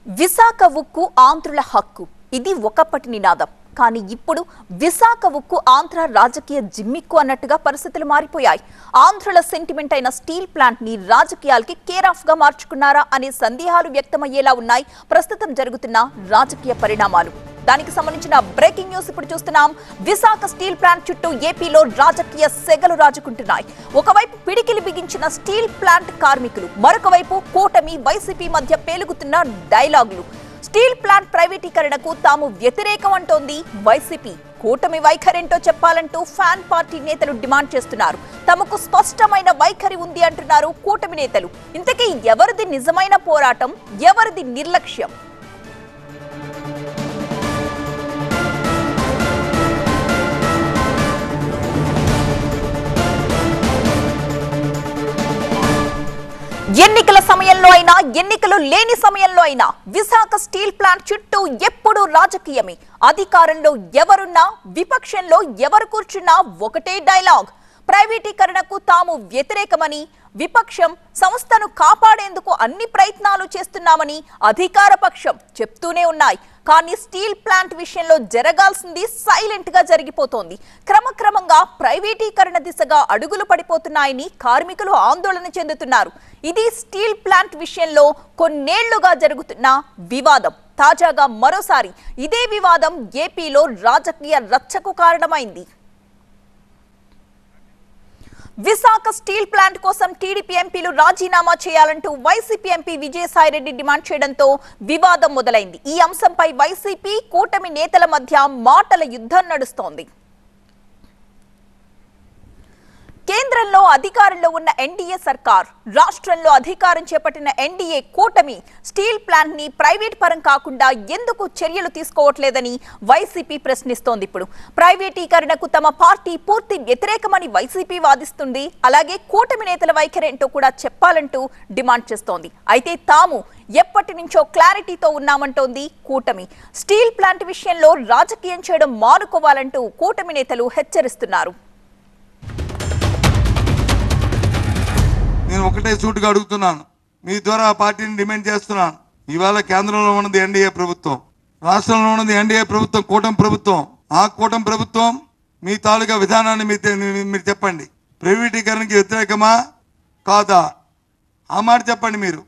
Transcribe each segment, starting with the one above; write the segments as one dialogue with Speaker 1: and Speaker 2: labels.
Speaker 1: విశాఖ ఉక్కు ఆంధ్రుల హక్కు ఇది ఒకప్పటి నినాదం కానీ ఇప్పుడు విశాఖ ఉక్కు ఆంధ్ర రాజకీయ జిమ్మిక్కు అన్నట్టుగా పరిస్థితులు మారిపోయాయి ఆంధ్రుల సెంటిమెంట్ అయిన స్టీల్ ప్లాంట్ ని రాజకీయాలకి కేర్ ఆఫ్ గా మార్చుకున్నారా అనే సందేహాలు వ్యక్తమయ్యేలా ఉన్నాయి ప్రస్తుతం జరుగుతున్న రాజకీయ పరిణామాలు దానికి సంబంధించిన బ్రేకింగ్ న్యూస్ ఇప్పుడు చూస్తున్నాం విశాఖ స్టీల్ ప్లాంట్ చుట్టూ ఏపీలో రాజకీయ సెగలు రాజుకుంటున్నాయి ఒకవైపు పిడికిలి బిగించిన స్టీల్ ప్లాంట్ కార్మికులు మరొక వైపు కూటమి వైసీపీ మధ్య పేలుగుతున్న డైలాగులు స్టీల్ ప్లాంట్ ప్రైవేటీకరణకు తాము వ్యతిరేకం అంటోంది వైసీపీ కూటమి వైఖరేంటో చెప్పాలంటూ ఫ్యాన్ పార్టీ నేతలు డిమాండ్ చేస్తున్నారు తమకు స్పష్టమైన వైఖరి ఉంది అంటున్నారు కూటమి నేతలు ఇంతకీ ఎవరిది నిజమైన పోరాటం ఎవరిది నిర్లక్ష్యం ఎన్నికల సమయంలో అయినా ఎన్నికలు లేని సమయంలో అయినా విశాఖ స్టీల్ ప్లాంట్ చుట్టూ ఎప్పుడూ రాజకీయమే అధికారంలో ఎవరున్నా విపక్షంలో ఎవరు కూర్చున్నా ఒకటే డైలాగ్ ప్రైవేటీకరణకు తాము వ్యతిరేకమని విపక్షం సంస్థను కాపాడేందుకు అన్ని ప్రయత్నాలు చేస్తున్నామని అధికార పక్షం చెప్తూనే ఉన్నాయి కానీ స్టీల్ ప్లాంట్ విషయంలో జరగాల్సింది సైలెంట్ గా జరిగిపోతోంది క్రమక్రమంగా ప్రైవేటీకరణ దిశగా అడుగులు పడిపోతున్నాయని కార్మికులు ఆందోళన చెందుతున్నారు ఇది స్టీల్ ప్లాంట్ విషయంలో కొన్నేళ్లుగా జరుగుతున్న వివాదం తాజాగా మరోసారి ఇదే వివాదం ఏపీలో రాజకీయ రచ్చకు కారణమైంది విశాఖ స్టీల్ ప్లాంట్ కోసం టీడీపీ ఎంపీలు రాజీనామా చేయాలంటూ వైసీపీ ఎంపీ విజయసాయిరెడ్డి డిమాండ్ చేయడంతో వివాదం మొదలైంది ఈ అంశంపై వైసీపీ కూటమి నేతల మధ్య మాటల యుద్ధం నడుస్తోంది కేంద్రంలో అధికారంలో ఉన్న ఎన్డీఏ సర్కార్ రాష్ట్రంలో అధికారం చేపట్టిన ఎన్డీఏ కూటమి స్టీల్ ప్లాంట్ ని ప్రైవేట్ పరం కాకుండా ఎందుకు చర్యలు తీసుకోవట్లేదని వైసీపీ ప్రశ్నిస్తోంది ఇప్పుడు ప్రైవేటీకరణకు తమ పార్టీ పూర్తి వ్యతిరేకమని వైసీపీ వాదిస్తుంది అలాగే కూటమి నేతల వైఖరేంటో కూడా చెప్పాలంటూ డిమాండ్ చేస్తోంది అయితే తాము ఎప్పటి నుంచో క్లారిటీతో ఉన్నామంటోంది కూటమి స్టీల్ ప్లాంట్ విషయంలో రాజకీయం చేయడం మానుకోవాలంటూ కూటమి నేతలు హెచ్చరిస్తున్నారు
Speaker 2: నేను ఒకటే సూటుగా అడుగుతున్నాను మీ ద్వారా ఆ పార్టీని డిమాండ్ చేస్తున్నాను ఇవాళ కేంద్రంలో ఉన్నది ఎన్డీఏ ప్రభుత్వం రాష్ట్రంలో ఉన్నది ఎన్డీఏ ప్రభుత్వం కూటమి ప్రభుత్వం ఆ కూటమి ప్రభుత్వం మీ తాలూకా విధానాన్ని మీరు తె- మీరు చెప్పండి ప్రైవేటీకరణకి వ్యతిరేకమా కాదా ఆ మాట చెప్పండి మీరు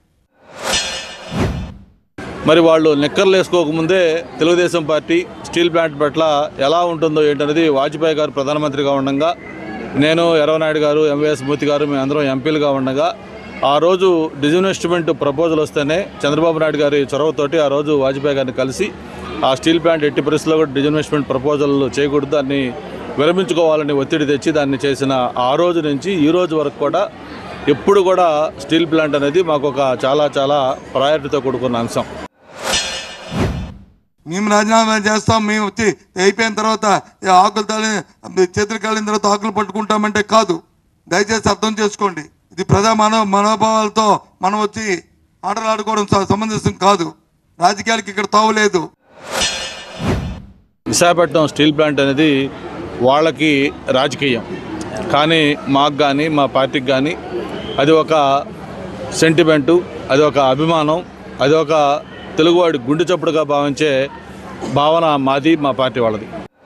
Speaker 3: మరి వాళ్ళు నిక్కర్లు వేసుకోకముందే తెలుగుదేశం పార్టీ స్టీల్ ప్లాంట్ పట్ల ఎలా ఉంటుందో ఏంటనేది వాజ్పేయి గారు ప్రధానమంత్రిగా ఉండగా నేను ఎర్రవనాయుడు గారు ఎంవీఎస్ మూర్తి గారు మేమందరం ఎంపీలుగా ఉండగా ఆ రోజు డిజిన్వెస్ట్మెంట్ ప్రపోజల్ వస్తేనే చంద్రబాబు నాయుడు గారి చొరవతోటి ఆ రోజు వాజ్పేయి గారిని కలిసి ఆ స్టీల్ ప్లాంట్ ఎట్టి పరిస్థితుల్లో కూడా డిజిన్వెస్ట్మెంట్ ప్రపోజల్ చేయకూడదు దాన్ని విరమించుకోవాలని ఒత్తిడి తెచ్చి దాన్ని చేసిన ఆ రోజు నుంచి ఈ రోజు వరకు కూడా ఎప్పుడు కూడా స్టీల్ ప్లాంట్ అనేది మాకు ఒక చాలా చాలా ప్రయారిటీతో కూడుకున్న అంశం
Speaker 2: మేము రాజీనామా చేస్తాం మేము వచ్చి అయిపోయిన తర్వాత ఈ ఆకులు తల్లి చేతులు కాలిన తర్వాత ఆకులు పట్టుకుంటామంటే కాదు దయచేసి అర్థం చేసుకోండి ఇది ప్రజా మనో మనోభావాలతో మనం వచ్చి ఆటలు ఆడుకోవడం స- సమంజసం కాదు రాజకీయాలకి ఇక్కడ తావులేదు
Speaker 3: విశాఖపట్నం స్టీల్ ప్లాంట్ అనేది వాళ్ళకి రాజకీయం కానీ మాకు కానీ మా పార్టీకి కానీ అది ఒక సెంటిమెంటు అది ఒక అభిమానం అది ఒక తెలుగువాడి గుండె చప్పుడుగా భావించే భావన మాది మా పార్టీ వాళ్ళది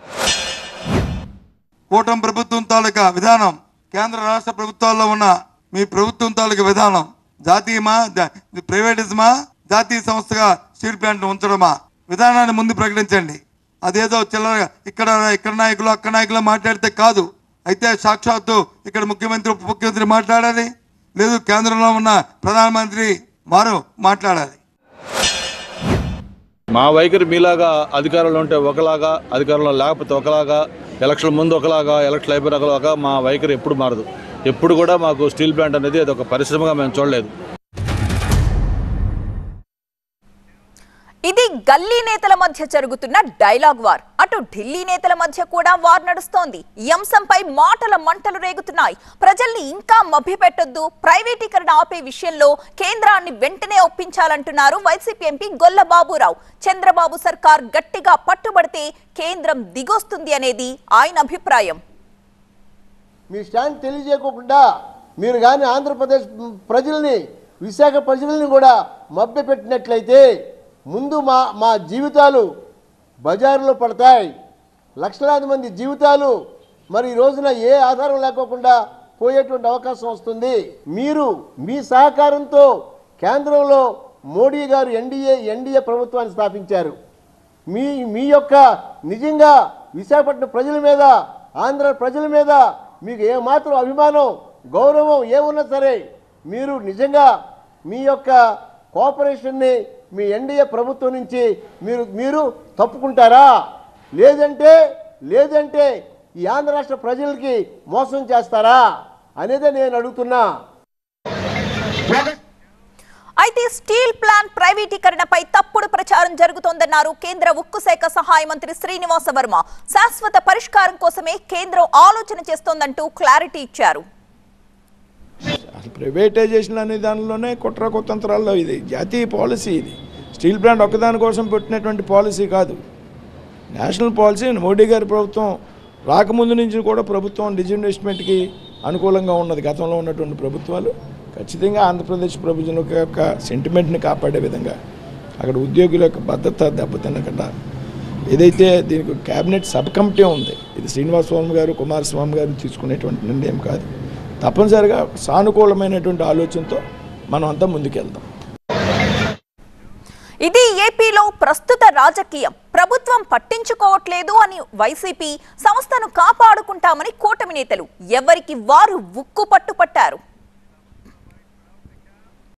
Speaker 2: కూటమి ప్రభుత్వం తాలూకా విధానం కేంద్ర రాష్ట్ర ప్రభుత్వాల్లో ఉన్న మీ ప్రభుత్వం తాలూకా విధానం జాతీయమా జా- ప్రైవేటిజమా జాతీయ సంస్థగా స్టీల్ ప్లాంట్ ఉంచడమా విధానాన్ని ముందు ప్రకటించండి అదేదో చిల్లర ఇక్కడ ఇక్కడ నాయకులు అక్కడ నాయకులు మాట్లాడితే కాదు అయితే సాక్షాత్తు ఇక్కడ ముఖ్యమంత్రి ఉప ముఖ్యమంత్రి మాట్లాడాలి లేదు కేంద్రంలో ఉన్న ప్రధానమంత్రి వారు మాట్లాడాలి
Speaker 3: మా వైఖరి మీలాగా అధికారంలో ఉంటే ఒకలాగా అధికారంలో లేకపోతే ఒకలాగా ఎలక్షన్ ముందు ఒకలాగా ఎలక్షన్ అయిపోయిన ఒకలాగా మా వైఖరి ఎప్పుడు మారదు ఎప్పుడు కూడా మాకు స్టీల్ ప్లాంట్ అనేది అది ఒక పరిశ్రమగా మేము చూడలేదు
Speaker 1: ఇది గల్లీ నేతల మధ్య జరుగుతున్న డైలాగ్ వార్ అటు ఢిల్లీ నేతల మధ్య కూడా వార్ నడుస్తోంది ఈ అంశంపై మాటల మంటలు రేగుతున్నాయి ప్రజల్ని ఇంకా మభ్యపెట్టొద్దు ప్రైవేటీకరణ ఆపే విషయంలో కేంద్రాన్ని వెంటనే ఒప్పించాలంటున్నారు వైసీపీ ఎంపీ గొల్ల బాబురావు చంద్రబాబు సర్కార్ గట్టిగా పట్టుబడితే కేంద్రం దిగొస్తుంది అనేది ఆయన అభిప్రాయం
Speaker 4: మీ స్టాండ్ తెలియజేయకోకుండా మీరు కానీ ఆంధ్రప్రదేశ్ ప్రజల్ని విశాఖ ప్రజల్ని కూడా మభ్యపెట్టినట్లయితే ముందు మా మా జీవితాలు బజారులో పడతాయి లక్షలాది మంది జీవితాలు మరి ఈ రోజున ఏ ఆధారం లేకోకుండా పోయేటువంటి అవకాశం వస్తుంది మీరు మీ సహకారంతో కేంద్రంలో మోడీ గారు ఎన్డీఏ ఎన్డీఏ ప్రభుత్వాన్ని స్థాపించారు మీ మీ యొక్క నిజంగా విశాఖపట్నం ప్రజల మీద ఆంధ్ర ప్రజల మీద మీకు ఏమాత్రం అభిమానం గౌరవం ఏమున్నా సరే మీరు నిజంగా మీ యొక్క కోఆపరేషన్ని మీ ఎన్డీఏ ప్రభుత్వం నుంచి మీరు మీరు తప్పుకుంటారా లేదంటే లేదంటే ఈ ఆంధ్ర రాష్ట్ర ప్రజలకి మోసం చేస్తారా అనేదే నేను అడుగుతున్నా
Speaker 1: అయితే స్టీల్ ప్లాంట్ ప్రైవేటీకరణపై తప్పుడు ప్రచారం జరుగుతోందన్నారు కేంద్ర ఉక్కు శాఖ సహాయ మంత్రి శ్రీనివాస వర్మ శాశ్వత పరిష్కారం కోసమే కేంద్రం ఆలోచన చేస్తోందంటూ క్లారిటీ ఇచ్చారు
Speaker 5: అసలు ప్రైవేటైజేషన్ అనే దానిలోనే కుట్ర కుతంత్రాల్లో ఇది జాతీయ పాలసీ ఇది స్టీల్ ప్లాంట్ ఒక్కదాని కోసం పెట్టినటువంటి పాలసీ కాదు నేషనల్ పాలసీ మోడీ గారి ప్రభుత్వం రాకముందు నుంచి కూడా ప్రభుత్వం డిజిన్వెస్ట్మెంట్కి అనుకూలంగా ఉన్నది గతంలో ఉన్నటువంటి ప్రభుత్వాలు ఖచ్చితంగా ఆంధ్రప్రదేశ్ ప్రభుత్వం యొక్క సెంటిమెంట్ని కాపాడే విధంగా అక్కడ ఉద్యోగుల యొక్క భద్రత దెబ్బతినకుండా ఏదైతే దీనికి క్యాబినెట్ సబ్ కమిటీ ఉంది ఇది శ్రీనివాస స్వామి గారు కుమారస్వామి గారు తీసుకునేటువంటి నిర్ణయం కాదు తప్పనిసరిగా సానుకూలమైనటువంటి ఆలోచనతో మనం అంతా ముందుకెళ్తాం
Speaker 1: ఇది ఏపీలో ప్రస్తుత రాజకీయం ప్రభుత్వం పట్టించుకోవట్లేదు అని వైసీపీ సంస్థను కాపాడుకుంటామని కూటమి నేతలు ఎవరికి వారు ఉక్కు పట్టుపట్టారు